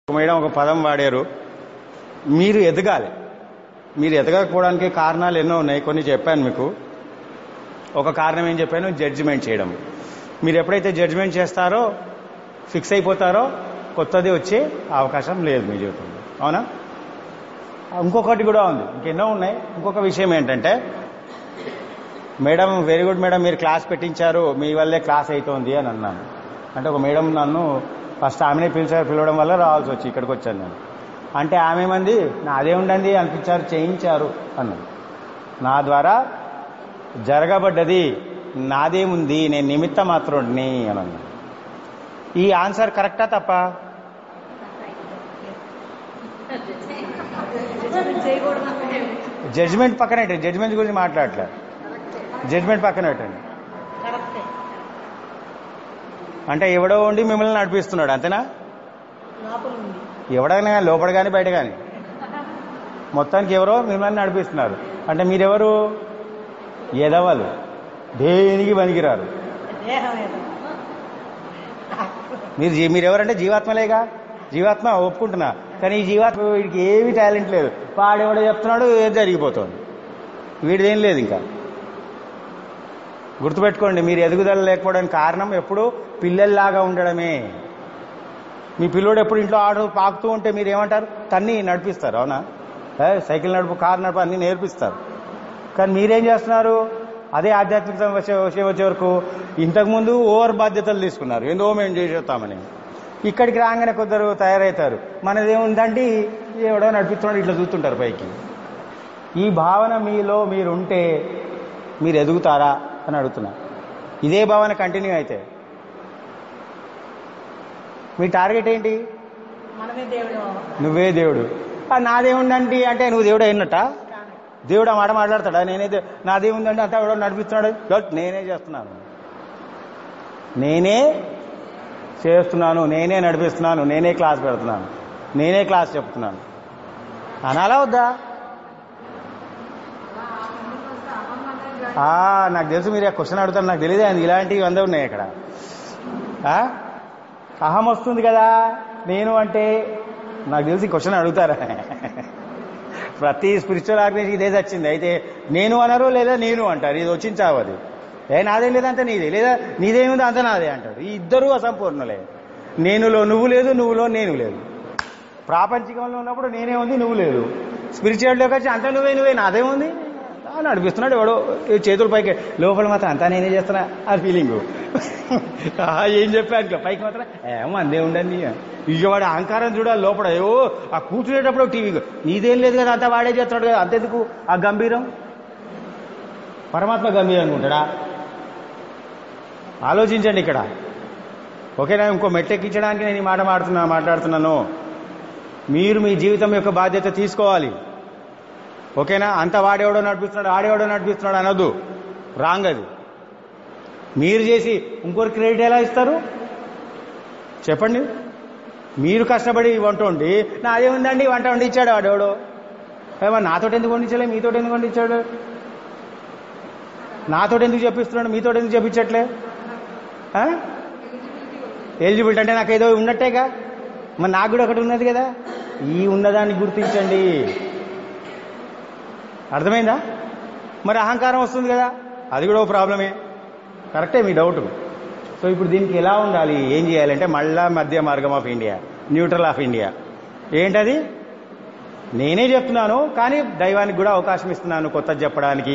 Madam ఒక పదం వాడారు మీరు ఎదగాలి మీరు ఎదగకపోవడానికి కారణాలు ఎన్నో ఉన్నాయి కొన్ని చెప్పాను మీకు ఒక కారణం ఏం చెప్పాను జడ్జిమెంట్ చేయడం మీరు ఎప్పుడైతే జడ్జిమెంట్ చేస్తారో ఫిక్స్ అయిపోతారో కొత్తది వచ్చే అవకాశం లేదు మీ జీవితంలో అవునా ఇంకొకటి కూడా ఉంది ఇంకెన్నో ఉన్నాయి ఇంకొక విషయం ఏంటంటే మేడం వెరీ గుడ్ మేడం మీరు క్లాస్ పెట్టించారు మీ వల్లే క్లాస్ అవుతోంది అని అన్నాను అంటే ఒక మేడం నన్ను ఫస్ట్ ఆమెనే పిలిచారు పిలవడం వల్ల రావాల్సి వచ్చి ఇక్కడికి వచ్చాను నేను అంటే ఆమె మంది నాదే ఉండండి అనిపించారు చేయించారు అన్నది నా ద్వారా జరగబడ్డది నాదేముంది నేను నిమిత్త మాత్రుడిని అని అన్నాను ఈ ఆన్సర్ కరెక్టా తప్ప జడ్జిమెంట్ పక్కన పెట్టండి జడ్జిమెంట్ గురించి మాట్లాడలే జడ్జిమెంట్ పక్కన పెట్టండి కరెక్టే అంటే ఎవడో ఉండి మిమ్మల్ని నడిపిస్తున్నాడు అంతేనా లోపల ఉంది ఎవడైనా కానీ లోపల కానీ బయట కానీ మొత్తానికి ఎవరో మిమ్మల్ని నడిపిస్తున్నారు అంటే మీరెవరు ఎదవలు దేనికి పనికిరారు దేహం ఏదో మీరు జీ- మీరెవరంటే జీవాత్మలేగా జీవాత్మ ఒప్పుకుంటున్నా కానీ ఈ జీవాత్మ వీడికి ఏమీ టాలెంట్ లేదు వాడెవడో చెప్తున్నాడు ఏది జరిగిపోతుంది వీడిదేం లేదు ఇంకా గుర్తుపెట్టుకోండి మీరు ఎదుగుదల లేకపోవడానికి కారణం ఎప్పుడు పిల్లల్లాగా ఉండడమే మీ పిల్లోడు ఎప్పుడు ఇంట్లో ఆడు పాకుతూ ఉంటే మీరు ఏమంటారు తన్ని నడిపిస్తారు అవునా ఏ, సైకిల్ నడుపు కారు నడుపు అన్ని నేర్పిస్తారు కానీ మీరేం చేస్తున్నారు అదే ఆధ్యాత్మికత వచ్చే వచ్చే వచ్చే వరకు ఇంతకుముందు ఓవర్ బాధ్యతలు తీసుకున్నారు ఏందో మేము చేసేస్తామని ఇక్కడికి రాగానే కొందరు తయారవుతారు మనదేముందంటే ఎవడో నడిపిస్తున్నాడు ఇట్లా చూస్తుంటారు పైకి ఈ భావన మీలో మీరు ఉంటే మీరు ఎదుగుతారా అని అడుగుతున్నా ఇదే భావన కంటిన్యూ అయితే మీ టార్గెట్ ఏంటి మనమే దేవుడు నువ్వే దేవుడు ఆ, నాదేముందండి అంటే నువ్వు దేవుడు అయినట్ట దేవుడు ఆ మాట మాట్లాడతాడా నేనే దే- నాదేముందంటే అంతా ఎవడో నడిపిస్తున్నాడు గట్ నేనే చేస్తున్నాను నేనే చేస్తున్నాను నేనే నడిపిస్తున్నాను నేనే క్లాస్ పెడుతున్నాను నేనే క్లాస్ చెప్తున్నాను అనాలా వద్దా ఆ, నాకు తెలుసు మీరు క్వశ్చన్ అడుగుతారు నాకు తెలియదు అది ఇలాంటివి అందరూ ఉన్నాయి ఇక్కడ ఆ? అహం వస్తుంది కదా నేను అంటే నాకు తెలిసి క్వశ్చన్ అడుగుతారా ప్రతి స్పిరిచువల్ ఆర్గనైజేషన్ ఇదే వచ్చింది అయితే నేను అనరు లేదా నేను అంటారు ఇది వచ్చింది చావు అది ఏ నాదేం లేదంటే నీదే లేదా నీదేముంది అంత నాదే అంటాడు ఈ ఇద్దరు అసంపూర్ణలే నేనులో నువ్వు లేదు నువ్వులో నేను లేదు ప్రాపంచికంలో ఉన్నప్పుడు నేనే ఉంది నువ్వు లేదు స్పిరిచువల్లోకి వచ్చి అంత నువ్వే నువ్వే నాదేముంది అని నడిపిస్తున్నాడు ఎవడో ఈ చేతుల పైకి లోపల మాత్రం అంతా నేనే చేస్తున్నా ఆ ఫీలింగ్ ఏం చెప్పాను పైకి మాత్రం ఏమో అందే ఉండండి ఇక వాడి అహంకారం చూడాలి లోపల ఏవో ఆ కూర్చునేటప్పుడు టీవీ నీదేం లేదు కదా అంతా వాడే చేస్తున్నాడు కదా అంతెందుకు ఆ గంభీరం పరమాత్మ గంభీరంగా ఉంటాడా ఆలోచించండి ఇక్కడ ఓకేనా ఇంకో మెట్టెక్కించడానికి నేను ఈ మాట మాడుతున్నా మాట్లాడుతున్నాను మీరు మీ జీవితం యొక్క బాధ్యత తీసుకోవాలి ఓకేనా అంత వాడేవాడో నడిపిస్తున్నాడు ఆడేవాడో నడిపిస్తున్నాడు అనొద్దు రాంగ్ అది మీరు చేసి ఇంకోటి క్రెడిట్ ఎలా ఇస్తారు చెప్పండి మీరు కష్టపడి వంట వండి నాదేముందండి వంట వండిచ్చాడు వాడేవాడు ఏమో నాతోటి ఎందుకు వండించలే మీతోటి ఎందుకు వండించాడు నాతోటి ఎందుకు చెప్పిస్తున్నాడు మీతోటి ఎందుకు చెప్పించట్లే ఎలిజిబిలిటీ అంటే నాకు ఏదో ఉన్నట్టేగా మరి నాకు కూడా ఒకటి ఉన్నది కదా ఈ ఉన్నదాన్ని గుర్తించండి అర్థమైందా మరి అహంకారం వస్తుంది కదా అది కూడా ఓ ప్రాబ్లమే కరెక్టే మీ డౌట్ సో ఇప్పుడు దీనికి ఎలా ఉండాలి ఏం చేయాలంటే మళ్ళా మధ్య మార్గం of India neutral of India ఏంటది నేనే చెప్తున్నాను కానీ దైవానికి కూడా అవకాశం ఇస్తున్నాను కొత్తది చెప్పడానికి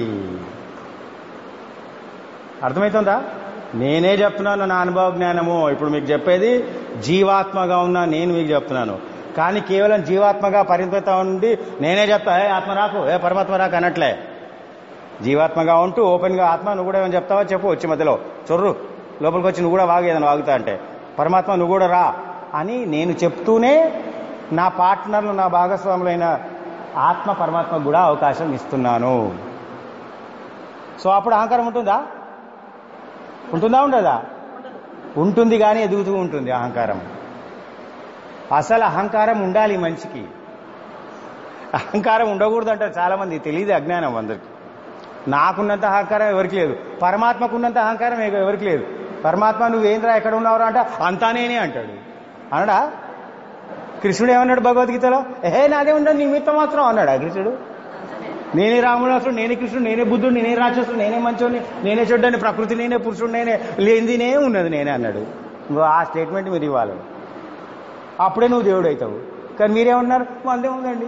అర్థమవుతుందా నేనే చెప్తున్నాను నా అనుభవ జ్ఞానము ఇప్పుడు మీకు చెప్పేది జీవాత్మగా ఉన్న నేను మీకు చెప్తున్నాను కానీ కేవలం జీవాత్మగా పరిమితం ఉండి నేనే చెప్తా ఏ ఆత్మ రాకు ఏ పరమాత్మ రాకు అనట్లే జీవాత్మగా ఉంటూ ఓపెన్గా ఆత్మ నువ్వు కూడా ఏమైనా చెప్తావా చెప్పు వచ్చి మధ్యలో చొర్రు లోపలికి వచ్చి నువ్వు కూడా వాగు ఏదైనా వాగుతా అంటే పరమాత్మ నువ్వు కూడా రా అని నేను చెప్తూనే నా పార్ట్నర్లు నా భాగస్వాములైన ఆత్మ పరమాత్మకు కూడా అవకాశం ఇస్తున్నాను సో అప్పుడు అహంకారం ఉంటుందా ఉంటుందా ఉండదా ఉంటుంది కానీ ఎదుగుతూ ఉంటుంది అహంకారం అసలు అహంకారం ఉండాలి మనిషికి అహంకారం ఉండకూడదు అంటారు చాలా మంది తెలియదు అజ్ఞానం అందరికి నాకున్నంత అహంకారం ఎవరికి లేదు పరమాత్మకు ఉన్నంత అహంకారం ఎవ- ఎవరికి లేదు పరమాత్మ నువ్వేంద్రా ఎక్కడ ఉన్నావురా అంటే అంతా నేనే అంటాడు అనడా కృష్ణుడు ఏమన్నాడు భగవద్గీతలో ఏ నాదే ఉండదు నిమిత్తం మాత్రం అన్నాడు ఆ కృష్ణుడు నేనే రాముడు అసలు నేనే కృష్ణుడు నేనే బుద్ధుడు నేనే రాక్షసుడు నేనే మంచోని నేనే చెడ్డని ప్రకృతి నేనే పురుషుడు నేనే లేనిదినే ఉన్నది నేనే అన్నాడు ఇంకో ఆ స్టేట్మెంట్ మీరు ఇవ్వాలి అప్పుడే నువ్వు దేవుడు అవుతావు కానీ మీరేమన్నారు మందే ఉందండి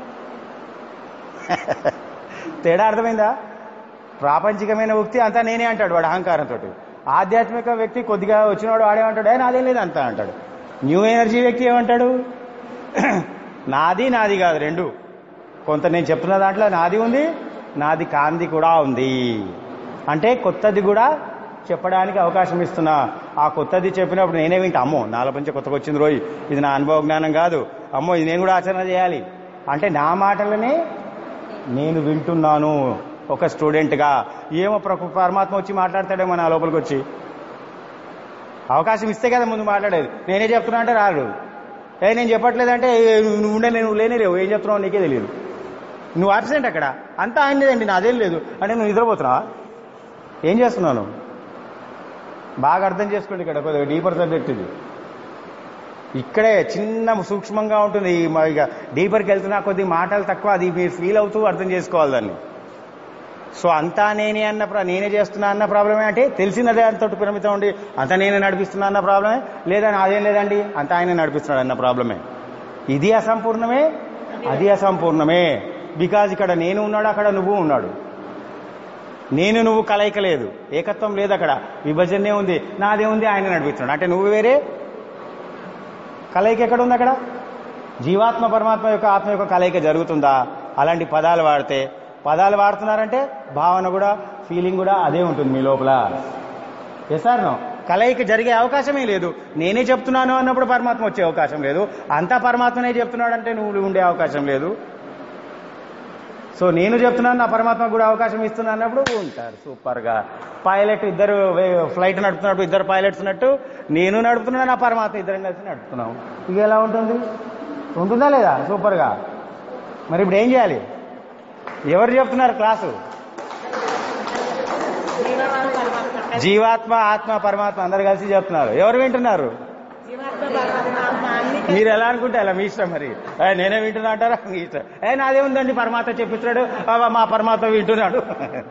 తేడా అర్థమైందా ప్రాపంచికమైన వ్యక్తి అంతా నేనే అంటాడు వాడు అహంకారంతో ఆధ్యాత్మిక వ్యక్తి కొద్దిగా వచ్చినవాడు వాడేమంటాడు ఏ నాదేం లేదు అంతా అంటాడు న్యూ ఎనర్జీ వ్యక్తి ఏమంటాడు నాది నాది కాదు రెండు కొంత నేను చెప్తున్న దాంట్లో నాది ఉంది నాది కాంది కూడా ఉంది అంటే కొత్తది కూడా చెప్పడానికి అవకాశం ఇస్తున్నా ఆ కొత్తది చెప్పినప్పుడు నేనే వింటా అమ్మో నాలో నుంచి కొత్తగా వచ్చింది రోయ్ ఇది నా అనుభవ జ్ఞానం కాదు అమ్మో ఇది నేను కూడా ఆచరణ చేయాలి అంటే నా మాటలనే నేను వింటున్నాను ఒక స్టూడెంట్గా ఏమో ప్రకృ- పరమాత్మ వచ్చి మాట్లాడతాడేమో నా లోపలికి వచ్చి అవకాశం ఇస్తే కదా ముందు మాట్లాడేది నేనే చెప్తున్నా అంటే రాడు ఏ నేను చెప్పట్లేదంటే ఏ, నువ్వు ఉండే నేను లేనే లేవు ఏం చెప్తున్నావు నీకే తెలియదు నువ్వు అబ్సెంట్ అక్కడ అంతా ఆయనదేండి నాదేం లేదు అంటే నువ్వు నిద్రపోతున్నావా ఏం చేస్తున్నాను బాగా అర్థం చేసుకోండి ఇక్కడ కొద్దిగా డీపర్ సబ్జెక్ట్ ఇది ఇక్కడే చిన్న సూక్ష్మంగా ఉంటుంది ఈ మ- ఇక డీపర్కి వెళ్తున్నా కొద్ది మాటలు తక్కువ అది మీరు ఫీల్ అవుతూ అర్థం చేసుకోవాలి దాన్ని సో అంతా నేనే అన్న ప్ర- నేనే చేస్తున్నా అన్న ప్రాబ్లమే అంటే తెలిసినదే అంత పరిమితం ఉండి అంతా నేనే నడిపిస్తున్నా అన్న ప్రాబ్లమే లేదా నాదేం లేదండి అంతా ఆయన నడిపిస్తున్నాడు అన్న ప్రాబ్లమే ఇది అసంపూర్ణమే అది అసంపూర్ణమే బికాజ్ ఇక్కడ నేను ఉన్నాడు అక్కడ నువ్వు ఉన్నాడు నేను నువ్వు కలయిక లేదు ఏకత్వం లేదు అక్కడ విభజనే ఉంది నాదే ఉంది ఆయన నడిపిస్తున్నాడు అంటే నువ్వు వేరే కలయిక ఎక్కడ ఉంది అక్కడ జీవాత్మ పరమాత్మ యొక్క ఆత్మ యొక్క కలయిక జరుగుతుందా అలాంటి పదాలు వాడితే పదాలు వాడుతున్నారంటే భావన కూడా ఫీలింగ్ కూడా అదే ఉంటుంది మీ లోపల సార్ నో కలయిక జరిగే అవకాశమే లేదు నేనే చెప్తున్నాను అన్నప్పుడు పరమాత్మ వచ్చే అవకాశం లేదు అంతా పరమాత్మనే చెప్తున్నాడంటే నువ్వు ఉండే అవకాశం లేదు సో నేను చెప్తున్నాను నా పరమాత్మ కూడా అవకాశం ఇస్తున్నా అన్నప్పుడు ఉంటారు సూపర్ గా పైలట్ ఇద్దరు వే- ఫ్లైట్ నడుపుతున్నప్పుడు ఇద్దరు పైలట్స్ ఉన్నట్టు నేను నడుపుతున్నా నా పరమాత్మ ఇద్దరం కలిసి నడుపుతున్నాం ఇక ఎలా ఉంటుంది ఉంటుందా లేదా సూపర్ గా మరి ఇప్పుడు ఏం చేయాలి ఎవరు చెప్తున్నారు క్లాసు జీవాత్మ పరమాత్మ జీవాత్మ ఆత్మ పరమాత్మ అందరు కలిసి చెప్తున్నారు ఎవరు వింటున్నారు జీవాత్మ పరమాత్మ ఆత్మ అన్ని మీరు ఎలా అనుకుంటే అలా మీ ఇష్టం మరి ఏ, నేనే వింటున్నా అంటారా మీ ఇష్టం ఏ నాదే ఉందండి పరమాత్మ చెప్పిస్తున్నాడు ఆ, మా పరమాత్మ వింటున్నాడు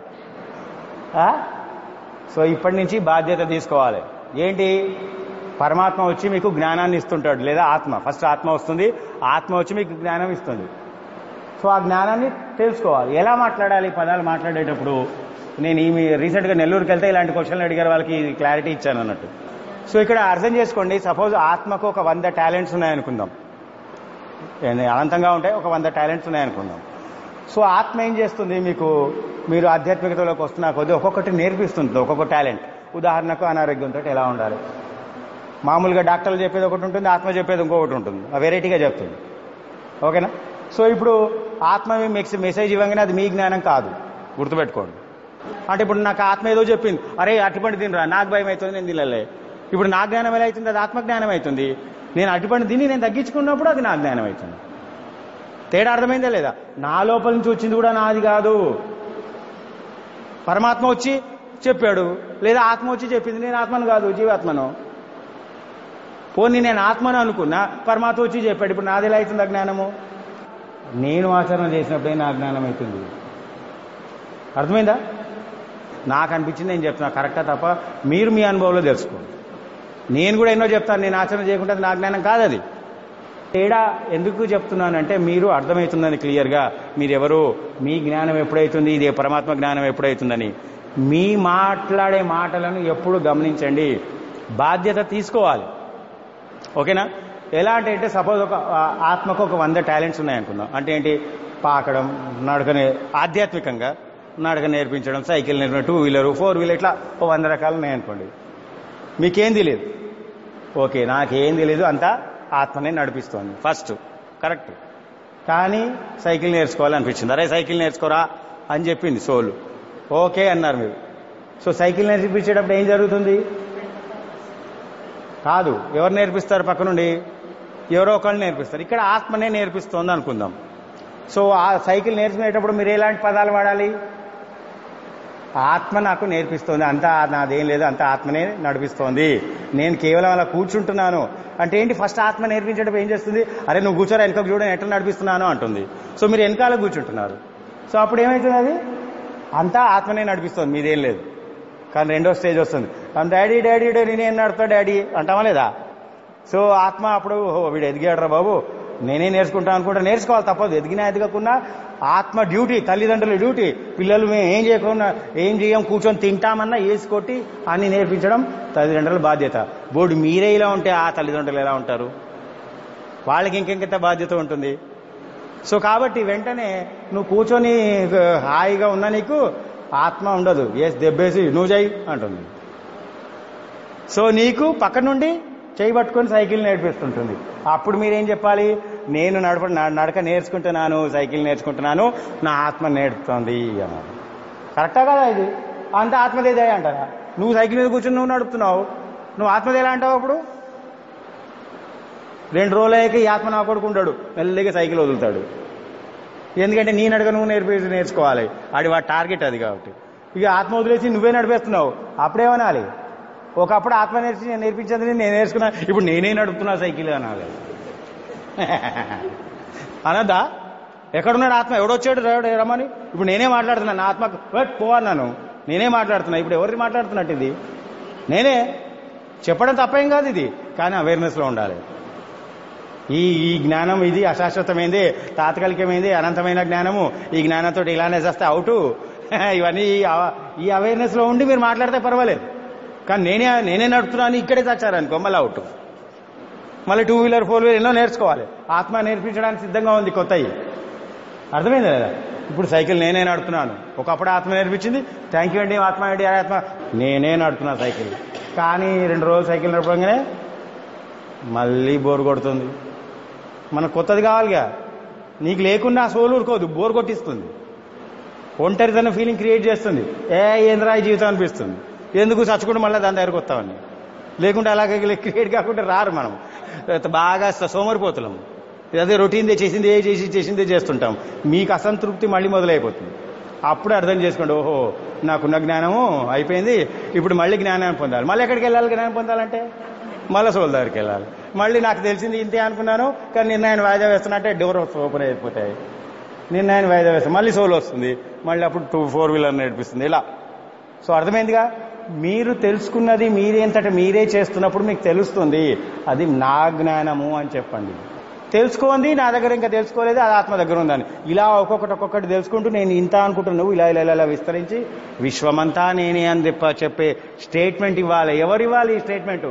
ఆ? సో ఇప్పటి నుంచి బాధ్యత తీసుకోవాలి ఏంటి పరమాత్మ వచ్చి మీకు జ్ఞానాన్ని ఇస్తుంటాడు లేదా ఆత్మ ఫస్ట్ ఆత్మ వస్తుంది ఆత్మ వచ్చి మీకు జ్ఞానం ఇస్తుంది సో ఆ జ్ఞానాన్ని తెలుసుకోవాలి ఎలా మాట్లాడాలి ఈ పదాలు మాట్లాడేటప్పుడు నేను ఈ రీసెంట్గా నెల్లూరుకి వెళ్తే ఇలాంటి క్వశ్చన్లు అడిగారు వాళ్ళకి క్లారిటీ ఇచ్చాను అన్నట్టు సో ఇక్కడ అర్థం చేసుకోండి సపోజ్ ఆత్మకు ఒక వంద టాలెంట్స్ ఉన్నాయనుకుందాం ఏంది, అనంతంగా ఉంటాయి ఒక వంద టాలెంట్స్ ఉన్నాయనుకుందాం సో ఆత్మ ఏం చేస్తుంది మీకు మీరు ఆధ్యాత్మికతలోకి వస్తున్నా కొద్దీ ఒక్కొక్కటి నేర్పిస్తుంది ఒక్కొక్క టాలెంట్ ఉదాహరణకు అనారోగ్యంతో ఎలా ఉండాలి మామూలుగా డాక్టర్లు చెప్పేది ఒకటి ఉంటుంది ఆత్మ చెప్పేది ఇంకొకటి ఉంటుంది ఆ వెరైటీగా చెప్తుంది ఓకేనా సో ఇప్పుడు ఆత్మ మీ మెక్స్ మెసేజ్ ఇవ్వగానే అది మీ జ్ఞానం కాదు గుర్తుపెట్టుకోండి అంటే ఇప్పుడు నాకు ఆత్మ ఏదో చెప్పింది అరే అటుపండి తినరా నాకు భయం అవుతుంది నేను తినలే ఇప్పుడు నా జ్ఞానం ఎలా అవుతుంది అది ఆత్మ జ్ఞానం అవుతుంది నేను అటుపండి తిని నేను తగ్గించుకున్నప్పుడు అది నా జ్ఞానం అవుతుంది తేడా అర్థమైందా లేదా నా లోపల నుంచి వచ్చింది కూడా నాది కాదు పరమాత్మ వచ్చి చెప్పాడు లేదా ఆత్మ వచ్చి చెప్పింది నేను ఆత్మను కాదు జీవాత్మను పోనీ నేను ఆత్మను అనుకున్నా పరమాత్మ వచ్చి చెప్పాడు ఇప్పుడు నాది ఎలా అవుతుంది ఆ జ్ఞానము నేను ఆచరణ చేసినప్పుడే నా జ్ఞానం అవుతుంది అర్థమైందా నాకు అనిపించింది నేను చెప్తున్నా కరెక్టా తప్ప మీరు మీ అనుభవంలో తెలుసుకోండి నేను కూడా ఎన్నో చెప్తాను నేను ఆచరణ చేయకుండా అది నా జ్ఞానం కాదు అది తేడా ఎందుకు చెప్తున్నానంటే మీరు అర్థమవుతుందని క్లియర్గా మీరెవరు మీ జ్ఞానం ఎప్పుడైతుంది ఇది పరమాత్మ జ్ఞానం ఎప్పుడైతుందని మీ మాట్లాడే మాటలను ఎప్పుడు గమనించండి బాధ్యత తీసుకోవాలి ఓకేనా ఎలా అంటే అంటే సపోజ్ ఒక ఆ, ఆత్మకు ఒక వంద టాలెంట్స్ ఉన్నాయనుకుందాం అంటే ఏంటి పాకడం నడకనే ఆధ్యాత్మికంగా నడక నేర్పించడం సైకిల్ నేర్పడం టూ వీలర్ ఫోర్ వీలర్ ఇట్లా ఓ వంద రకాలు ఉన్నాయనుకోండి మీకేం తెలియదు ఓకే నాకేం తెలియదు అంతా ఆత్మనే నడిపిస్తోంది ఫస్ట్ కరెక్ట్ కానీ సైకిల్ నేర్చుకోవాలనిపించింది అరే సైకిల్ నేర్చుకోరా అని చెప్పింది సోలు ఓకే అన్నారు మీరు సో సైకిల్ నేర్పించేటప్పుడు ఏం జరుగుతుంది కాదు ఎవరు నేర్పిస్తారు పక్క నుండి ఎవరో ఒకళ్ళు నేర్పిస్తారు ఇక్కడ ఆత్మనే నేర్పిస్తోంది అనుకుందాం సో ఆ సైకిల్ నేర్చుకునేటప్పుడు మీరు ఎలాంటి పదాలు వాడాలి ఆత్మ నాకు నేర్పిస్తోంది అంతా నాదేం లేదు అంతా ఆత్మనే నడిపిస్తోంది నేను కేవలం అలా కూర్చుంటున్నాను అంటే ఏంటి ఫస్ట్ ఆత్మ నేర్పించేటప్పుడు ఏం చేస్తుంది అరే నువ్వు కూర్చోరా వెనక చూడని ఎట్లా నడిపిస్తున్నాను అంటుంది సో మీరు వెనకాల కూర్చుంటున్నారు సో అప్పుడు ఏమవుతుంది అది అంతా ఆత్మనే నడిపిస్తుంది మీదేం లేదు కానీ రెండో స్టేజ్ వస్తుంది డాడీ డాడీ డాడీ నేను నడుపుతా డాడీ అంటామా లేదా సో ఆత్మ అప్పుడు "ఓహో, వీడు ఎదిగాడరా బాబు నేనే నేర్చుకుంటా అనుకుంటా నేర్చుకోవాలి తప్పదు ఎదిగినా ఎదగకుండా ఆత్మ డ్యూటీ తల్లిదండ్రుల డ్యూటీ పిల్లలు మేము ఏం చేయకుండా ఏం చేయం కూర్చొని తింటామన్నా వేసి కొట్టి అన్ని నేర్పించడం తల్లిదండ్రుల బాధ్యత బోర్డు మీరే ఇలా ఉంటే ఆ తల్లిదండ్రులు ఎలా ఉంటారు వాళ్ళకి ఇంకెంత బాధ్యత ఉంటుంది సో కాబట్టి వెంటనే నువ్వు కూర్చొని ఆ, హాయిగా ఉన్నా నీకు ఆత్మ ఉండదు ఎస్ దెబ్బేసి నువ్వు చేయి అంటుంది సో నీకు పక్క నుండి చేయి పట్టుకొని సైకిల్ నేర్పిస్తుంటుంది అప్పుడు మీరేం చెప్పాలి నేను నడప న- నడక నేర్చుకుంటున్నాను సైకిల్ నేర్చుకుంటున్నాను నా ఆత్మ నేర్పుతోంది అన్నారు కరెక్టా కదా ఇది అంత ఆత్మదేదే అంటారా నువ్వు సైకిల్ మీద కూర్చొని నువ్వు నడుపుతున్నావు నువ్వు ఆత్మదేలా అంటావు అప్పుడు రెండు రోజులు అయ్యాక ఈ ఆత్మ నా కొడుకు ఉంటాడు మెల్లిగా సైకిల్ వదులుతాడు ఎందుకంటే నీ నడక నువ్వు నేర్పి నేర్చుకోవాలి అది వాడి టార్గెట్ అది కాబట్టి ఇక ఆత్మ వదిలేసి నువ్వే నడిపేస్తున్నావు అప్పుడేమనాలి ఒకప్పుడు ఆత్మ నేర్చి నేర్పించేది నేను నేర్చుకున్నా ఇప్పుడు నేనే నడుపుతున్నా సైకిల్ అనాలి అనద్దా ఎక్కడున్నాడు ఆత్మ ఎవడొచ్చాడు రాడు రమ్మని ఇప్పుడు నేనే మాట్లాడుతున్నా నా ఆత్మకు "వెట్, పో అన్నాను నేనే మాట్లాడుతున్నా ఇప్పుడు ఎవరిని మాట్లాడుతున్నట్టు ఇది నేనే చెప్పడం తప్పేం కాదు ఇది కానీ అవేర్నెస్ లో ఉండాలి ఈ ఈ జ్ఞానం ఇది అశాశ్వతమైంది తాత్కాలికమైంది అనంతమైన జ్ఞానము ఈ జ్ఞానంతో ఇలానే చేస్తే అవుట్ ఇవన్నీ ఈ అవ- ఈ అవేర్నెస్ లో ఉండి మీరు మాట్లాడితే పర్వాలేదు కానీ నేనే నేనే నడుపుతున్నాను ఇక్కడే చచ్చారనుకో మళ్ళీ అవుట్ మళ్ళీ టూ వీలర్ ఫోర్ వీలర్ ఎన్నో నేర్చుకోవాలి ఆత్మ నేర్పించడానికి సిద్ధంగా ఉంది కొత్తవి అర్థమైంది కదా ఇప్పుడు సైకిల్ నేనే నడుపుతున్నాను ఒకప్పుడు ఆత్మ నేర్పించింది థ్యాంక్ యూ అండి ఆత్మ అండి ఆత్మ నేనే నడుపుతున్నా సైకిల్ కానీ రెండు రోజులు సైకిల్ నడపగానే మళ్ళీ బోర్ కొడుతుంది మనకు కొత్తది కావాలిగా నీకు లేకుండా ఆ సోలు ఊరుకోదు బోర్ కొట్టిస్తుంది ఒంటరితన ఫీలింగ్ క్రియేట్ చేస్తుంది ఏ ఏంద్రా ఈ జీవితం అనిపిస్తుంది ఎందుకు చచ్చుకుంటూ మళ్ళీ దాని దగ్గరకు వస్తామని లేకుంటే అలాగే క్రియేట్ కాకుండా రారు మనం బాగా సోమరిపోతున్నాం అదే రొటీన్దే చేసిందే చేసి చేసిందే చేస్తుంటాం మీకు అసంతృప్తి మళ్ళీ మొదలైపోతుంది అప్పుడు అర్థం చేసుకోండి ఓహో నాకున్న జ్ఞానము అయిపోయింది ఇప్పుడు మళ్ళీ జ్ఞానాన్ని పొందాలి మళ్ళీ ఎక్కడికి వెళ్ళాలి జ్ఞానం పొందాలంటే మళ్ళీ సోల్ దగ్గరికి వెళ్ళాలి మళ్ళీ నాకు తెలిసింది ఇంతే అనుకున్నాను కానీ నిన్న ఆయన వాయిదా వేస్తున్నట్టే డోర్ ఓపెన్ అయిపోతాయి నిన్న ఆయన వాయిదా వేస్తాను మళ్ళీ సోల్ వస్తుంది మళ్ళీ అప్పుడు టూ ఫోర్ వీలర్ నేర్పిస్తుంది ఇలా సో అర్థమైందిగా మీరు తెలుసుకున్నది మీరేంతట మీరే చేస్తున్నప్పుడు మీకు తెలుస్తుంది అది నా జ్ఞానము అని చెప్పండి తెలుసుకోండి నా దగ్గర ఇంకా తెలుసుకోలేదు అది ఆత్మ దగ్గర ఉందని ఇలా ఒక్కొక్కటి ఒక్కొక్కటి తెలుసుకుంటూ నేను ఇంత అనుకుంటున్నావు ఇలా ఇలా ఇలా ఇలా విస్తరించి విశ్వమంతా నేనే అని చెప్ప- చెప్పే స్టేట్మెంట్ ఇవ్వాలి ఎవరు ఇవ్వాలి ఈ స్టేట్మెంట్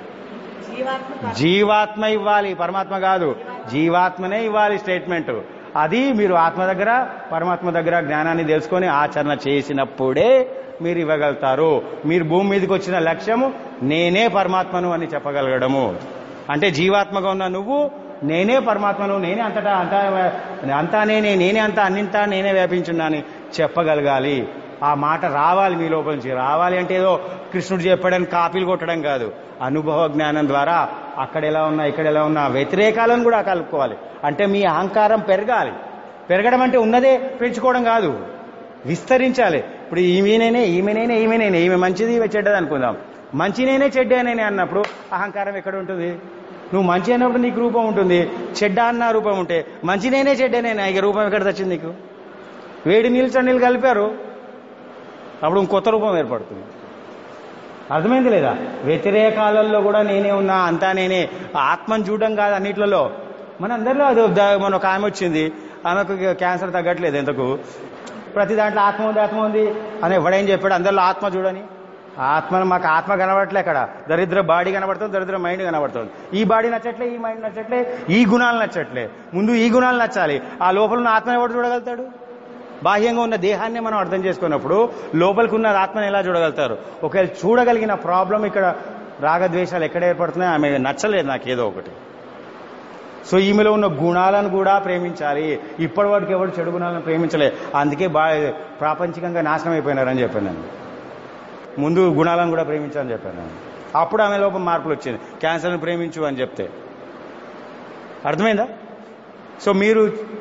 జీవాత్మ పరమాత్మ. జీవాత్మ ఇవ్వాలి పరమాత్మ కాదు జీవాత్మనే ఇవ్వాలి స్టేట్మెంట్ అది మీరు ఆత్మ దగ్గర పరమాత్మ దగ్గర జ్ఞానాన్ని తెలుసుకొని ఆచరణ చేసినప్పుడే మీరు ఇవ్వగలుగుతారు మీరు భూమి మీదకి వచ్చిన లక్ష్యము నేనే పరమాత్మను అని చెప్పగలగడము అంటే జీవాత్మగా ఉన్న నువ్వు నేనే పరమాత్మను నేనే అంతటా అంతా అంతా నేనే నేనే అంతా అన్నింతా నేనే వ్యాపించున్నాని చెప్పగలగాలి ఆ మాట రావాలి మీ లోపల నుంచి రావాలి అంటే ఏదో కృష్ణుడు చెప్పడానికి కాపీలు కొట్టడం కాదు అనుభవ జ్ఞానం ద్వారా అక్కడ ఎలా ఉన్నా ఇక్కడ ఎలా ఉన్నా వ్యతిరేకాలను కూడా కలుపుకోవాలి అంటే మీ అహంకారం పెరగాలి పెరగడం అంటే ఉన్నదే పెంచుకోవడం కాదు విస్తరించాలి ఇప్పుడు ఈమెనేనే ఈమెనేనే ఈమెనేనే ఈమె మంచిది ఈమె చెడ్డది అనుకుందాం మంచినేనే చెడ్డనేనే అన్నప్పుడు అహంకారం ఎక్కడ ఉంటుంది నువ్వు మంచి అన్నప్పుడు నీకు రూపం ఉంటుంది చెడ్డ అన్న రూపం ఉంటే మంచినేనే చెడ్డనేనా ఇక రూపం ఎక్కడ తెచ్చింది నీకు వేడి నీళ్ళు చన్నీళ్ళు కలిపారు అప్పుడు ఇంకొత్త రూపం ఏర్పడుతుంది అర్థమైంది లేదా వ్యతిరేకాలలో కూడా నేనే ఉన్నా అంతా నేనే ఆత్మను చూడడం కాదు అన్నిట్లలో మన అందరిలో అది ద- మన ఒక ఆమె వచ్చింది ఆమెకు ఇక క్యాన్సర్ తగ్గట్లేదు ఎంతకు ప్రతి దాంట్లో ఆత్మ ఉంది ఆత్మ ఉంది అని ఎవడేం చెప్పాడు అందరిలో ఆత్మ చూడని ఆత్మ మాకు ఆత్మ కనబడట్లే అక్కడ దరిద్ర బాడీ కనబడుతుంది దరిద్ర మైండ్ కనబడుతుంది ఈ బాడీ నచ్చట్లే ఈ మైండ్ నచ్చట్లే ఈ గుణాలు నచ్చట్లే ముందు ఈ గుణాలు నచ్చాలి ఆ లోపల ఉన్న ఆత్మ ఎవడు చూడగలుగుతాడు బాహ్యంగా ఉన్న దేహాన్ని మనం అర్థం చేసుకున్నప్పుడు లోపలికి ఉన్న ఆత్మని ఎలా చూడగలుగుతారు ఒకవేళ చూడగలిగిన ప్రాబ్లం ఇక్కడ రాగద్వేషాలు ఎక్కడ ఏర్పడుతున్నాయి ఆమె నచ్చలేదు నాకు ఏదో ఒకటి సో ఈమెలో ఉన్న గుణాలను కూడా ప్రేమించాలి ఇప్పటి వరకు ఎవరు చెడు గుణాలను ప్రేమించలే అందుకే బా ప్రాపంచికంగా నాశనం అయిపోయినారని చెప్పాను నేను ముందు గుణాలను కూడా ప్రేమించాలని చెప్పాను నేను అప్పుడు ఆమె లోపం మార్పులు వచ్చింది క్యాన్సర్ని ప్రేమించు అని చెప్తే అర్థమైందా సో మీరు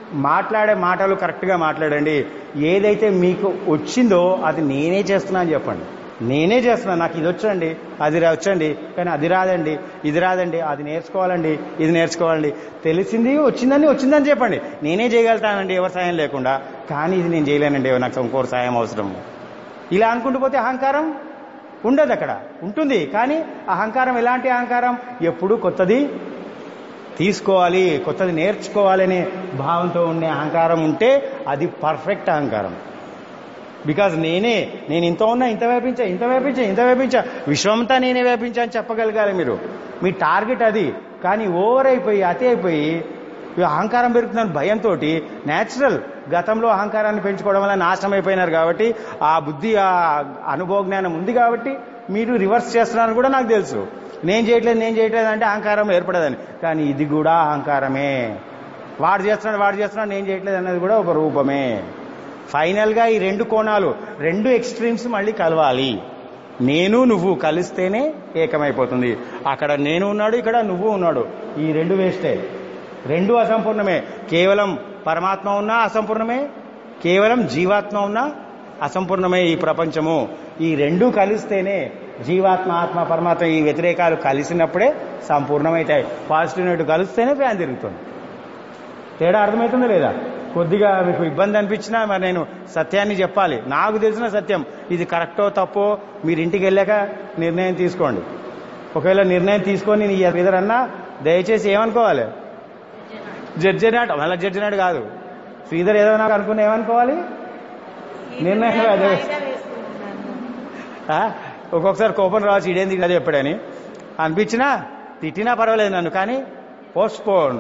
మాట్లాడే మాటలు కరెక్ట్గా మాట్లాడండి ఏదైతే మీకు వచ్చిందో అది నేనే చేస్తున్నా అని చెప్పండి నేనే చేస్తున్నాను నాకు ఇది వచ్చండి అది రా- వచ్చండి కానీ అది రాదండి ఇది రాదండి అది నేర్చుకోవాలండి ఇది నేర్చుకోవాలండి తెలిసింది వచ్చిందని వచ్చిందని చెప్పండి నేనే చేయగలుగుతానండి ఎవరి సాయం లేకుండా కానీ ఇది నేను చేయలేనండి నాకు ఇంకోటి సాయం అవసరం ఇలా అనుకుంటూ పోతే అహంకారం ఉండదు అక్కడ ఉంటుంది కానీ అహంకారం ఎలాంటి అహంకారం ఎప్పుడు కొత్తది తీసుకోవాలి కొత్తది నేర్చుకోవాలనే భావంతో ఉండే అహంకారం ఉంటే అది పర్ఫెక్ట్ అహంకారం బికాజ్ నేనే నేను ఇంత ఉన్నా ఇంత వ్యాపించా ఇంత వ్యాపించా ఇంత వ్యాపించా విశ్వమంతా నేనే వ్యాపించా అని చెప్పగలగాలి మీరు మీ టార్గెట్ అది కానీ ఓవర్ అయిపోయి అతి అయిపోయి ఈ అహంకారం పెరుగుతుందని భయంతో న్యాచురల్ గతంలో అహంకారాన్ని పెంచుకోవడం వల్ల నాశనం అయిపోయినారు కాబట్టి ఆ బుద్ధి ఆ అనుభవ జ్ఞానం ఉంది కాబట్టి మీరు రివర్స్ చేస్తున్నారని కూడా నాకు తెలుసు నేను చేయట్లేదు నేను చేయట్లేదు అంటే అహంకారం ఏర్పడదని కానీ ఇది కూడా అహంకారమే వాడు చేస్తున్నాడు వాడు చేస్తున్నాడు నేను చేయట్లేదు అనేది కూడా ఒక రూపమే ఫైనల్ గా ఈ రెండు కోణాలు రెండు ఎక్స్ట్రీమ్స్ మళ్ళీ కలవాలి నేను నువ్వు కలిస్తేనే ఏకమైపోతుంది అక్కడ నేను ఉన్నాడు ఇక్కడ నువ్వు ఉన్నాడు ఈ రెండు వేస్టే రెండు అసంపూర్ణమే కేవలం పరమాత్మ ఉన్నా అసంపూర్ణమే కేవలం జీవాత్మ ఉన్నా అసంపూర్ణమే ఈ ప్రపంచము ఈ రెండు కలిస్తేనే జీవాత్మ ఆత్మ పరమాత్మ ఈ వ్యతిరేకాలు కలిసినప్పుడే సంపూర్ణమవుతాయి పాజిటివ్ నెగిటివ్ కలిస్తేనే ఫ్యాన్ తిరుగుతుంది తేడా అర్థమవుతుందా లేదా కొద్దిగా మీకు ఇబ్బంది అనిపించినా మరి నేను సత్యాన్ని చెప్పాలి నాకు తెలిసిన సత్యం ఇది కరెక్టో తప్పో మీరు ఇంటికి వెళ్ళాక నిర్ణయం తీసుకోండి ఒకవేళ నిర్ణయం తీసుకొని నీ ఎదురన్నా దయచేసి ఏమనుకోవాలి జడ్జి నాట్ మళ్ళీ జడ్జి నాట్ కాదు శ్రీధర్ ఏదో నాకు అనుకున్న ఏమనుకోవాలి ఈ నిర్ణయం నిర్ణయం అదే. వాయిదా వేసుకుంటున్నాను ఆ? ఒక్కొక్కసారి కోపం రావచ్చు ఇదేంది కదా చెప్పాడని అనిపించినా తిట్టినా పర్వాలేదు నన్ను కానీ పోస్ట్పోన్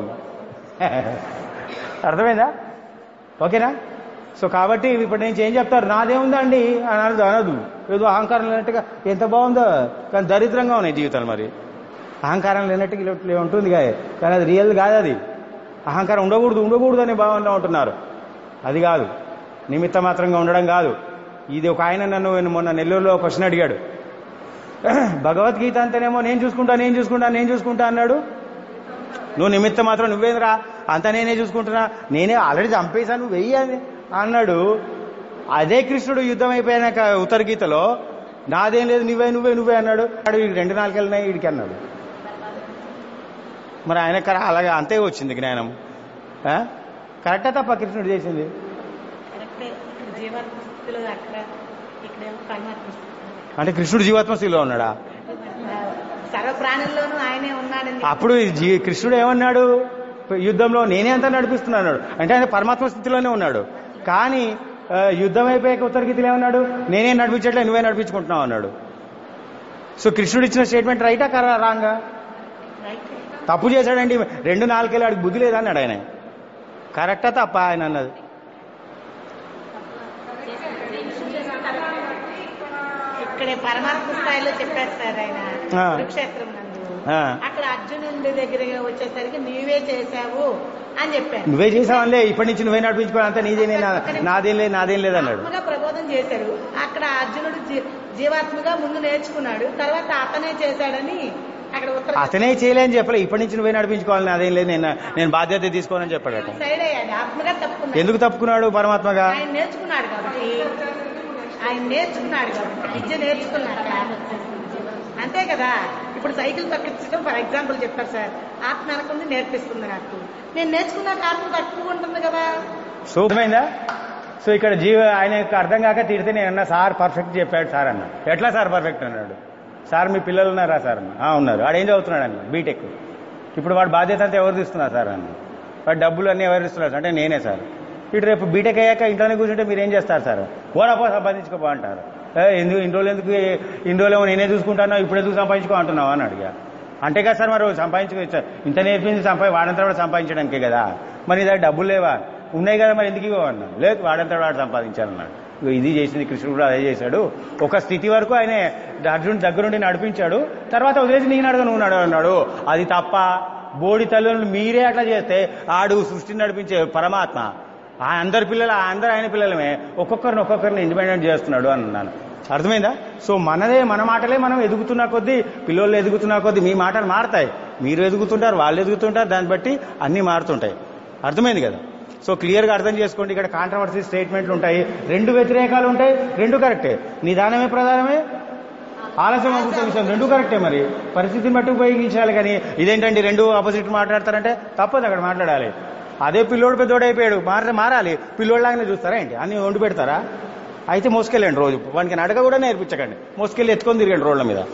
అర్థమైందా ఓకేనా సో కాబట్టి ఇప్పుడు నేను ఏం చెప్తారు నాదేముందండి అని అనదు అనదు ఏదో అహంకారం లేనట్టుగా ఎంత బాగుందో కానీ దరిద్రంగా ఉన్నాయి జీవితాలు మరి అహంకారం లేనట్టుగా ఇలా ఇట్లా ఉంటుంది కాదు కానీ అది రియల్ కాదు అది అహంకారం ఉండకూడదు ఉండకూడదు అనే భావనలో ఉంటున్నారు అది కాదు నిమిత్త మాత్రంగా ఉండడం కాదు ఇది ఒక ఆయన నన్ను మొన్న నెల్లూరులో క్వశ్చన్ అడిగాడు భగవద్గీత అంతేనేమో నేను చూసుకుంటా నేను చూసుకుంటా నేను చూసుకుంటా అన్నాడు నువ్వు నిమిత్త మాత్రం నువ్వేంద్రా అంతా నేనే చూసుకుంటున్నా నేనే ఆల్రెడీ చంపేశాను నువ్వు వెయ్యి అని అన్నాడు అదే కృష్ణుడు యుద్ధం అయిపోయినాక ఉత్తర గీతలో నాదేం లేదు నువ్వే నువ్వే నువ్వే అన్నాడు వాడు వీడికి రెండు నాలుగు వెళ్ళినాయి వీడికి అన్నాడు మరి ఆయన కర అలాగే అంతే వచ్చింది జ్ఞానం ఆ? కరెక్టా తప్ప కృష్ణుడు చేసింది కరెక్టే ఇక్కడ జీవాత్మ స్థితిలో అక్కడ ఇక్కడేమో పరమాత్మ స్థితిలో. అంటే కృష్ణుడు జీవాత్మ స్థితిలో ఉన్నాడా సర్వ ప్రాణుల్లోనూ ఆయనే ఉన్నాడని అప్పుడు ఈ జీ కృష్ణుడు ఏమన్నాడు యుద్ధంలో నేనే అంతా నడిపిస్తున్నాడు అంటే ఆయన పరమాత్మ స్థితిలోనే ఉన్నాడు కానీ ఆ, యుద్ధం అయిపోయాక ఉత్తరగీతలు ఏమన్నాడు నేనే నడిపించట్లే నువ్వే నడిపించుకుంటున్నావు అన్నాడు సో కృష్ణుడు ఇచ్చిన స్టేట్మెంట్ రైటా కరా రాంగా రైట్ తప్పు చేశాడండి రెండు నాలుగేళ్ళు ఆడికి బుద్ధి లేదా అన్నాడు ఆయన కరెక్టా తప్ప ఆయన అన్నది ఇక్కడే పరమాత్మ స్థాయిలో చెప్పారు సార్ ఆయన ఆ. కురుక్షేత్రం నందు ఆ. అక్కడ అర్జునుడి దగ్గరగా వచ్చేసరికి నీవే చేశావు అని చెప్పారు నువ్వే చేసావనిలే ఇప్పటి నుంచి నువ్వే నడిపించుకోవాలి అంతా నీదే నా- నాదేం లేదు నాదేం లేదు అన్నాడు ఆత్మగా ప్రబోధం చేశాడు అక్కడ అర్జునుడు జీ- జీవాత్మగా ముందు నేర్చుకున్నాడు తర్వాత అతనే చేశాడని అక్కడ ఉత్తర అతనే చేయలేని చెప్పలే ఇప్పటి నుంచి నువ్వే నడిపించుకోవాలి నాదేం లేదు నేను నేను బాధ్యత తీసుకోనని చెప్పాడట సైడ్ అయ్యాడు ఆత్మగా తప్పుకున్నాడు ఎందుకు తప్పుకున్నాడు పరమాత్మగా ఆయన నేర్చుకున్నాడు కాబట్టి ఆయన నేర్చుకున్నాడు కాబట్టి విద్య నేర్చుకున్నాక అంతే కదా ఇప్పుడు సైకిల్ తొక్కించడం ఫర్ ఎగ్జాంపుల్ చెప్పారు సార్ ఆత్మ వెనకుంది నేర్పిస్తుంది నాకు నేను నేర్చుకున్నాక ఆత్మ తట్టుకుంటుంది కదా సూక్ష్మైందా సో ఇక్కడ జీవ ఆయన యొక్క అర్థం కాక తిడితే నేను అన్నా సార్ పర్ఫెక్ట్ చెప్పాడు సార్ అన్న ఎట్లా సార్ పర్ఫెక్ట్ అన్నాడు సార్ మీ పిల్లలు ఉన్నారా సార్ అన్న "ఆ, ఉన్నారు వాడు ఏం చదువుతున్నాడు అన్న బీటెక్ ఇప్పుడు వాడు బాధ్యత అంతా ఎవరు తీస్తున్నారు సార్ అన్న వాడు డబ్బులు అన్నీ ఎవరు ఇస్తున్నారు సార్?" అంటే నేనే సార్ ఇటు రేపు బీటెక్ అయ్యాక ఇంట్లోనే కూర్చుంటే మీరు ఏం చేస్తారు సార్ ఓరాపో సంపాదించుకోపో అంటారు "ఏ, ఎందుకు ఇన్ని రోజులు ఎందుకు ఇన్ని రోజులు ఏమో నేనే చూసుకుంటాను ఇప్పుడు ఎందుకు సంపాదించుకో అంటున్నావు అని అడిగా అంటే కదా సార్ మరి సంపాదించుకో ఇంత నేర్పించి సంపా వాడంతా కూడా సంపాదించడానికే కదా మరి నీ దగ్గర డబ్బులు లేవా ఉన్నాయి కదా మరి ఎందుకు ఇవ్వవు అన్నాడు లేదు వాడంతా వాడు సంపాదించాలన్నాడు ఇగో ఇది చేసింది కృష్ణుడు కూడా అదే చేశాడు ఒక స్థితి వరకు ఆయన అర్జునుడి దగ్గరుండి నడిపించాడు తర్వాత వదిలేసి నేను అడగ నువ్వు నడవ అన్నాడు అది తప్ప బోడి తల్లులను మీరే అట్లా చేస్తే ఆడు సృష్టిని నడిపించే పరమాత్మ ఆ అందరి పిల్లలు ఆ అందరు ఆయన పిల్లలమే ఒక్కొక్కరిని ఒక్కొక్కరిని ఇండిపెండెంట్ చేస్తున్నాడు అని అన్నాను అర్థమైందా సో మనదే మన మాటలే మనం ఎదుగుతున్న కొద్దీ పిల్లలు ఎదుగుతున్న కొద్దీ మీ మాటలు మారుతాయి మీరు ఎదుగుతుంటారు వాళ్ళు ఎదుగుతుంటారు దాన్ని బట్టి అన్నీ మారుతుంటాయి అర్థమైంది కదా సో క్లియర్గా అర్థం చేసుకోండి ఇక్కడ కాంట్రవర్సీ స్టేట్మెంట్లు ఉంటాయి రెండు వ్యతిరేకాలు ఉంటాయి రెండు కరెక్టే నిదానమే ప్రధానమే ఆలస్యం అమృత విషయం రెండు కరెక్టే మరి పరిస్థితిని బట్టి ఉపయోగించాలి కానీ ఇదేంటండి రెండు ఆపోజిట్ మాట్లాడతారంటే తప్పదు అక్కడ మాట్లాడాలి అదే పిల్లోడు పెద్దోడు అయిపోయాడు మార మారాలి పిల్లోళ్ళలాగానే చూస్తారా ఏంటి అన్ని వండి పెడతారా అయితే మోసుకెళ్ళండి రోజు వానికి నడక కూడా నేర్పించకండి మోసుకెళ్ళి ఎత్తుకొని తిరగండి రోడ్ల మీద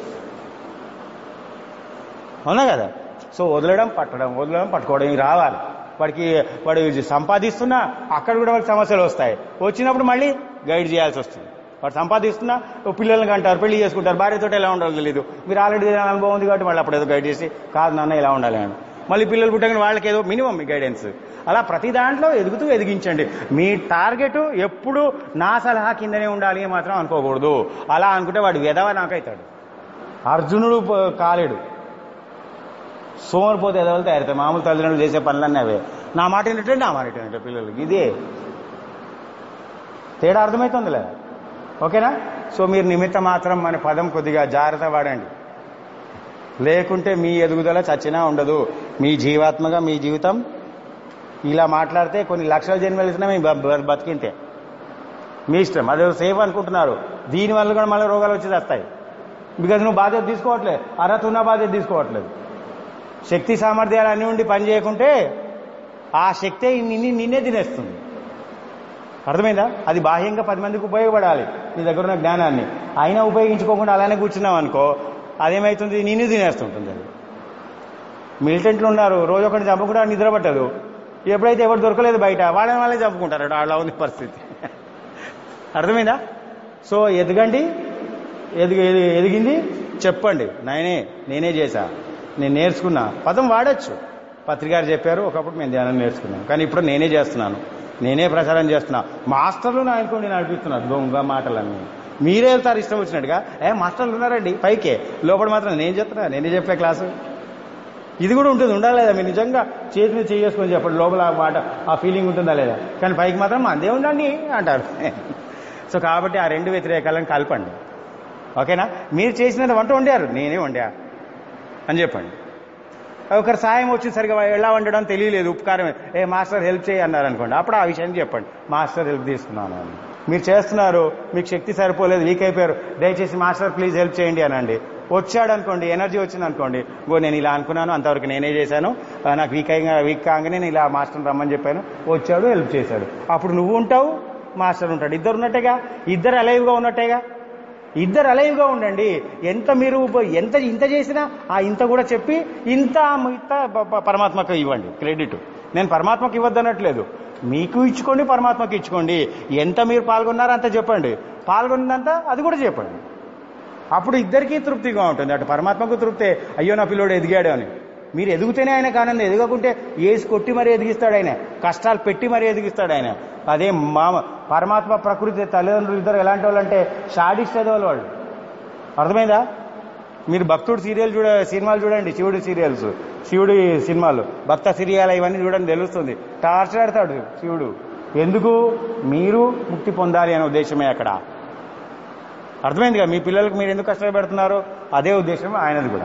అవునా కదా సో వదలడం పట్టడం వదలడం పట్టుకోవడం ఇవి రావాలి వాడికి వాడు సంపాదిస్తున్నా అక్కడ కూడా వాళ్ళకి సమస్యలు వస్తాయి వచ్చినప్పుడు మళ్ళీ గైడ్ చేయాల్సి వస్తుంది వాడు సంపాదిస్తున్నా ఓ పిల్లల్ని అంటారు పెళ్లి చేసుకుంటారు భార్యతో ఎలా ఉండాలో తెలియదు మీరు ఆల్రెడీ అనుభవం ఉంది కాబట్టి మళ్ళీ అప్పుడు ఏదో గైడ్ చేసి కాదు నాన్న ఇలా ఉండాలి అని మళ్ళీ పిల్లలు పుట్టగానే వాళ్ళకి ఏదో మినిమం మీ గైడెన్స్ అలా ప్రతి దాంట్లో ఎదుగుతూ ఎదిగించండి మీ టార్గెట్ ఎప్పుడు నా సలహా కిందనే ఉండాలి అని మాత్రం అనుకోకూడదు అలా అనుకుంటే వాడు వెధవ నాకైతాడు అర్జునుడు ప- కాలేడు సోమరిపోతే ఎదవలు తయారవుతాయి మామూలు తల్లిదండ్రులు చేసే పనులన్నీ అవే నా మాట ఏంటంటే నా మాట ఏంటంటే పిల్లలకి ఇదే తేడా అర్థమవుతుందిలే ఓకేనా సో మీరు నిమిత్త మాత్రం అనే పదం కొద్దిగా జాగ్రత్త వాడండి లేకుంటే మీ ఎదుగుదల చచ్చినా ఉండదు మీ జీవాత్మగా మీ జీవితం ఇలా మాట్లాడితే కొన్ని లక్షల జన్మలు ఇచ్చినా మీ బ- బ- బతికింతే మీ ఇష్టం అదే సేఫ్ అనుకుంటున్నారు దీనివల్ల కూడా మళ్ళీ రోగాలు వచ్చి వస్తాయి బికాజ్ నువ్వు బాధ్యత తీసుకోవట్లేదు అర్హత ఉన్న బాధ్యత తీసుకోవట్లేదు శక్తి సామర్థ్యాలు అన్నీ ఉండి పని చేయకుంటే ఆ శక్తే నిన్ను నిన్నే తినేస్తుంది అర్థమైందా అది బాహ్యంగా పది మందికి ఉపయోగపడాలి నీ దగ్గర ఉన్న జ్ఞానాన్ని అయినా ఉపయోగించుకోకుండా అలానే కూర్చున్నావు అనుకో అదేమవుతుంది నిన్ను తినేస్తుంటుంది అది మిలిటెంట్లు ఉన్నారు రోజు ఒకటి చంపకుండా నిద్ర పట్టదు ఎప్పుడైతే ఎవరు దొరకలేదు బయట వాళ్ళని వాళ్ళే చంపుకుంటారు అలా ఉంది పరిస్థితి అర్థమైందా సో ఎదగండి ఎదిగి ఎది- ఎదిగింది చెప్పండి నేనే నేనే చేశా నేను నేర్చుకున్నా పదం వాడచ్చు పత్రికారు చెప్పారు ఒకప్పుడు మేము ధ్యానం నేర్చుకున్నాం కానీ ఇప్పుడు నేనే చేస్తున్నాను నేనే ప్రచారం చేస్తున్నా మాస్టర్లు నా అనుకోండి నడిపిస్తున్నారు దొంగ మాటలన్నీ మీరే వెళ్తారు ఇష్టం వచ్చినట్టుగా ఏ మాస్టర్లు ఉన్నారండి పైకే లోపల మాత్రం నేను చెప్తున్నా నేనే చెప్పే క్లాసు ఇది కూడా ఉంటుంది ఉండాలి లేదా మీరు నిజంగా చేతి మీద చేసుకొని చెప్పండి లోపల ఆ మాట ఆ ఫీలింగ్ ఉంటుందా లేదా కానీ పైకి మాత్రం అందే ఉండండి అంటారు సో కాబట్టి ఆ రెండు వ్యతిరేకాలను కలపండి ఓకేనా మీరు చేసినంత వంట వండారు నేనే వండా అని చెప్పండి ఒకరి సాయం వచ్చి సరిగా ఎలా వండడం తెలియలేదు ఉపకారం ఏ మాస్టర్ హెల్ప్ చేయి అన్నారు అనుకోండి అప్పుడు ఆ విషయం చెప్పండి మాస్టర్ హెల్ప్ తీసుకున్నాను అని మీరు చేస్తున్నారు మీకు శక్తి సరిపోలేదు వీక్ అయిపోయారు దయచేసి మాస్టర్ ప్లీజ్ హెల్ప్ చేయండి అనండి వచ్చాడు అనుకోండి ఎనర్జీ వచ్చింది అనుకోండి గో నేను ఇలా అనుకున్నాను అంతవరకు నేనే చేశాను ఆ, నాకు వీక్ అయిన వీక్ కాగానే నేను ఇలా మాస్టర్ రమ్మని చెప్పాను వచ్చాడు హెల్ప్ చేశాడు అప్పుడు నువ్వు ఉంటావు మాస్టర్ ఉంటాడు ఇద్దరు ఉన్నట్టేగా ఇద్దరు అలైవ్గా ఉన్నట్టేగా ఇద్దరు అలైవ్గా ఉండండి ఎంత మీరు ఉప- ఎంత ఇంత చేసినా ఆ ఇంత కూడా చెప్పి ఇంత మిగతా ప- ప- పరమాత్మకు ఇవ్వండి క్రెడిట్ నేను పరమాత్మకు ఇవ్వద్దనట్లేదు మీకు ఇచ్చుకోండి పరమాత్మకి ఇచ్చుకోండి ఎంత మీరు పాల్గొన్నారో అంత చెప్పండి పాల్గొన్నంత అది కూడా చెప్పండి అప్పుడు ఇద్దరికీ తృప్తిగా ఉంటుంది అటు పరమాత్మకు తృప్తే అయ్యో నా పిల్లోడు ఎదిగాడు అని మీరు ఎదుగుతూనే ఆయనకు ఆనందం ఎదగకుంటే ఏసి కొట్టి మరీ ఎదిగిస్తాడు ఆయన కష్టాలు పెట్టి మరీ ఎదిగిస్తాడు ఆయన అదే మా పరమాత్మ ప్రకృతి తల్లిదండ్రులు ఇద్దరు ఎలాంటి వాళ్ళు అంటే షాడిస్ట్ చదవాలి వాళ్ళు అర్థమైందా మీరు భక్తుడు సీరియల్ చూడ సినిమాలు చూడండి శివుడి సీరియల్స్ శివుడి సినిమాలు భక్త సీరియల్ ఇవన్నీ చూడండి తెలుస్తుంది టార్చర్ ఆడతాడు శివుడు ఎందుకు మీరు ముక్తి పొందాలి అనే ఉద్దేశమే అక్కడ అర్థమైందిగా మీ పిల్లలకు మీరు ఎందుకు కష్టపెడుతున్నారు అదే ఉద్దేశం ఆయనది కూడా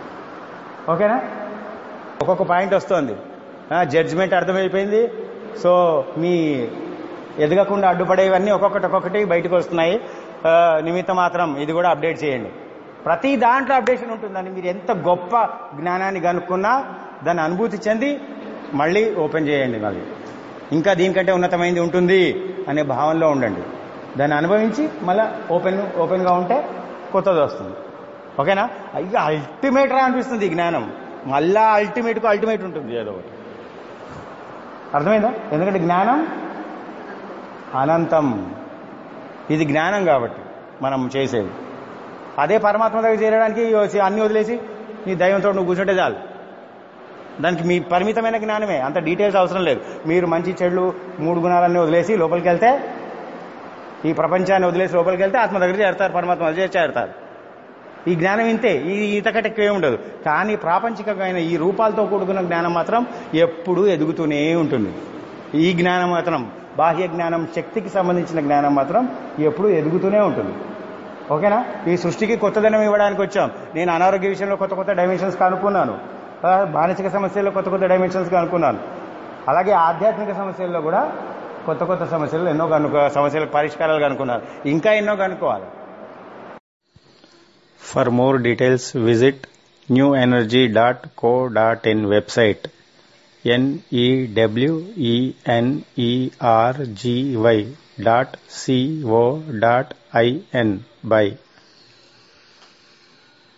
ఓకేనా ఒక్కొక్క పాయింట్ వస్తుంది జడ్జిమెంట్ అర్థమైపోయింది సో మీ ఎదగకుండా అడ్డుపడేవన్నీ ఒక్కొక్కటి ఒక్కొక్కటి బయటకు వస్తున్నాయి ఆ, నిమిత్త మాత్రం ఇది కూడా అప్డేట్ చేయండి ప్రతి దాంట్లో అప్డేషన్ ఉంటుందని మీరు ఎంత గొప్ప జ్ఞానాన్ని కనుక్కున్నా దాన్ని అనుభూతి చెంది మళ్ళీ ఓపెన్ చేయండి మళ్ళీ ఇంకా దీనికంటే ఉన్నతమైనది ఉంటుంది అనే భావనలో ఉండండి దాన్ని అనుభవించి మళ్ళీ ఓపెన్ ఓపెన్గా ఉంటే కొత్తది వస్తుంది ఓకేనా అయ్యో అల్టిమేట్ రా అనిపిస్తుంది ఈ జ్ఞానం మళ్ళా అల్టిమేట్కు అల్టిమేట్ ఉంటుంది ఏదో ఒకటి అర్థమైందా ఎందుకంటే జ్ఞానం అనంతం ఇది జ్ఞానం కాబట్టి మనం చేసేది అదే పరమాత్మ దగ్గర చేరడానికి అన్ని వదిలేసి నీ దైవంతో నువ్వు కూర్చుంటే చాలు దానికి మీ పరిమితమైన జ్ఞానమే అంత డీటెయిల్స్ అవసరం లేదు మీరు మంచి చెడులు మూడు గుణాలన్నీ వదిలేసి లోపలికి వెళ్తే ఈ ప్రపంచాన్ని వదిలేసి లోపలికి వెళ్తే ఆత్మ దగ్గర చేరతారు పరమాత్మ దగ్గర చేరతారు ఈ జ్ఞానం ఇంతే ఈ ఈతకట ఎక్కువే ఉండదు కానీ ప్రాపంచికమైన ఈ రూపాలతో కూడుకున్న జ్ఞానం మాత్రం ఎప్పుడూ ఎదుగుతూనే ఉంటుంది ఈ జ్ఞానం మాత్రం బాహ్య జ్ఞానం శక్తికి సంబంధించిన జ్ఞానం మాత్రం ఎప్పుడూ ఎదుగుతూనే ఉంటుంది ఓకేనా ఈ సృష్టికి కొత్తదనం ఇవ్వడానికి వచ్చాం నేను అనారోగ్య విషయంలో కొత్త కొత్త డైమెన్షన్స్ కనుక్కున్నాను ఆ, మానసిక సమస్యల్లో కొత్త కొత్త డైమెన్షన్స్ కనుక్కున్నాను అలాగే ఆధ్యాత్మిక సమస్యల్లో కూడా కొత్త కొత్త సమస్యలు ఎన్నో కనుక్కో సమస్యలకు పరిష్కారాలు కనుక్కున్నారు ఇంకా ఎన్నో కనుక్కోవాలి for more details visit new energy dot co dot in website NEWENERGY dot CO dot IN by